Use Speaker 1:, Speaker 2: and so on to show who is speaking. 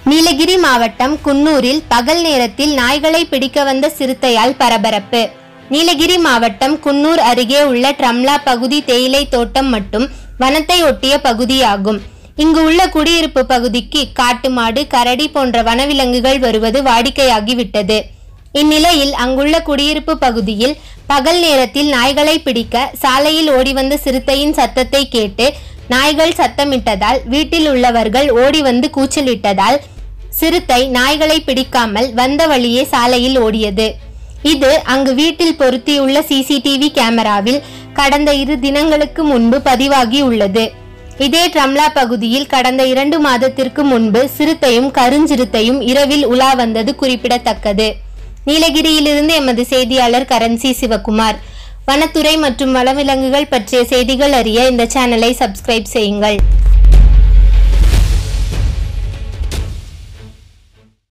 Speaker 1: நீலகிரி மாவட்டம் குன்னூரில் பகல் நேரத்தில் நாய்களை பிடிக்க வந்த சிறுத்தையால் பரபரப்பு நீலகிரி மாவட்டம் குன்னூர் அருகே உள்ள ட்ரம்லா பகுதி தேயிலை தோட்டம் மற்றும் வனத்தை ஒட்டிய பகுதியாகும் இங்கு உள்ள குடியிருப்பு பகுதிக்கு காட்டு மாடு கரடி போன்ற வனவிலங்குகள் வருவது வாடிக்கையாகிவிட்டது இந்நிலையில் அங்குள்ள குடியிருப்பு பகுதியில் பகல் நேரத்தில் நாய்களை பிடிக்க சாலையில் ஓடி வந்த சிறுத்தையின் சத்தத்தை கேட்டு நாய்கள் சத்தமிட்டதால் வீட்டில் உள்ளவர்கள் ஓடி வந்து கூச்சலிட்டதால் சிறுத்தை நாய்களை பிடிக்காமல் வந்த வழியே சாலையில் ஓடியது இது அங்கு வீட்டில் பொருத்தியுள்ள சிசிடிவி கேமராவில் கடந்த இரு தினங்களுக்கு முன்பு பதிவாகி உள்ளது இதே ட்ரம்லா பகுதியில் கடந்த இரண்டு மாதத்திற்கு முன்பு சிறுத்தையும் கருஞ்சிறுத்தையும் இரவில் உலா வந்தது குறிப்பிடத்தக்கது நீலகிரியிலிருந்து எமது செய்தியாளர் கரன்சி சிவகுமார் வனத்துறை மற்றும் வனவிலங்குகள் பற்றிய செய்திகள் அறிய இந்த சேனலை சப்ஸ்கிரைப் செய்யுங்கள்